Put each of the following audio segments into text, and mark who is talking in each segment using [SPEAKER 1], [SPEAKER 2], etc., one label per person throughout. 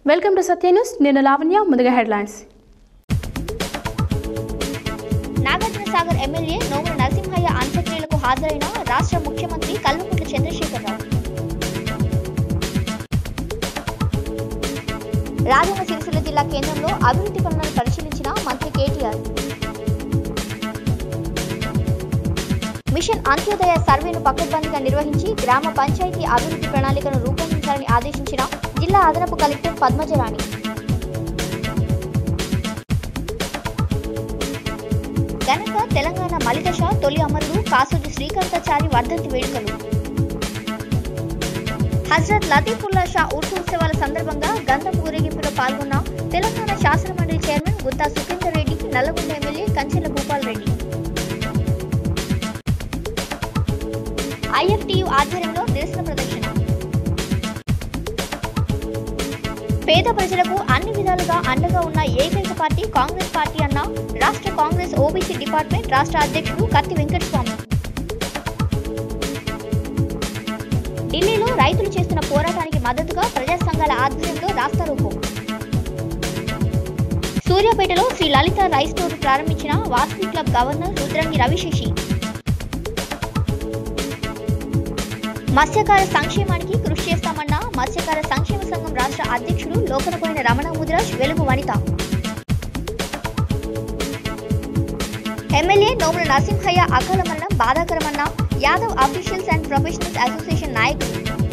[SPEAKER 1] welcome to Satya news నేను లావణ్య ముందుగా headlines
[SPEAKER 2] Nagarjuna Sagar MLA Nomula Narasimhaiah అంత్యక్రియలకు హాజరైన రాష్ట్ర ముఖ్యమంత్రి కల్వకుంట్ల చంద్రశేఖరరావు రాజన్న సిరిసిల్ల జిల్లా కేంద్రంలో అభివృద్ధి పనులను పరిశీలించిన మంత్రి కేటీఆర్ మిషన్ అంత్యోదయ సర్వేను పకడ్బందీగా నిర్వహించి గ్రామ పంచాయతీ అభివృద్ధి ప్రణాళికను రూపొందించాలని ఆదేశించిన జిల్లా అదనపు కలెక్టర్ పద్మజరాణి ఘనంగా తెలంగాణ మలిదశ తొలి అమరుడు కాసోజు శ్రీకాంతాచారి వర్ధంతి వేడుకలు హజరత్ లతీఫుల్లా షా ఉర్సు ఉత్సవాల సందర్భంగా గంధం ఊరేగింపులో పాల్గొన్న తెలంగాణ శాసన మండలి chairman Gutha Sukhender Reddy Nalgonda MLA Kanchela Bhupal Reddy IFTU ఆధ్వర్యంలో నిరసన ప్రదర్శన పేద ప్రజలకు అన్ని విధాలుగా అండగా ఉన్న ఏకైక పార్టీ కాంగ్రెస్ పార్టీ అన్న రాష్ట్ర కాంగ్రెస్ ఓబీసీ డిపార్ట్మెంట్ రాష్ట్ర అధ్యక్షుడు కత్తి వెంకటస్వామి ఢిల్లీలో రైతులు చేస్తున్న పోరాటానికి మద్దతుగా ప్రజా సంఘాల ఆధ్వర్యంలో రాస్తారోకో సూర్యాపేటలో శ్రీ లలిత రైస్ స్టోర్ ప్రారంభించిన వాసవి క్లబ్ గవర్నర్ రుద్రంగి రవిశేషి మత్స్యకార సంక్షేమానికి కృషి చేస్తామన్న మత్స్యకార సంక్షేమ సంఘం రాష్ట్ర అధ్యక్షుడు లోకనపోయిన రమణ ముదిరాజ్ వెలుగు వనిత ఎమ్మెల్యే నోముల నరసింహయ్య అకాల మరణం బాధాకరమన్న Yadav officials and professionals association నాయకులు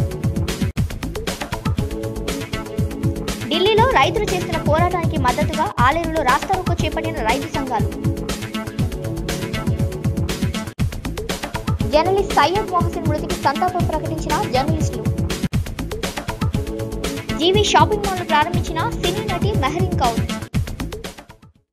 [SPEAKER 2] ఢిల్లీలో రైతులు చేస్తున్న పోరాటానికి మద్దతుగా ఆలేరులో రాస్తారోకో చేపట్టిన రైతు సంఘాలు జర్నలిస్ట్ సయ్యద్ మొహసిన్ మృతికి సంతాపం ప్రకటించిన జర్నలిస్టులు జీవి షాపింగ్ మాల్ ప్రారంభించిన సినీ నటి మెహరీన్ కౌర్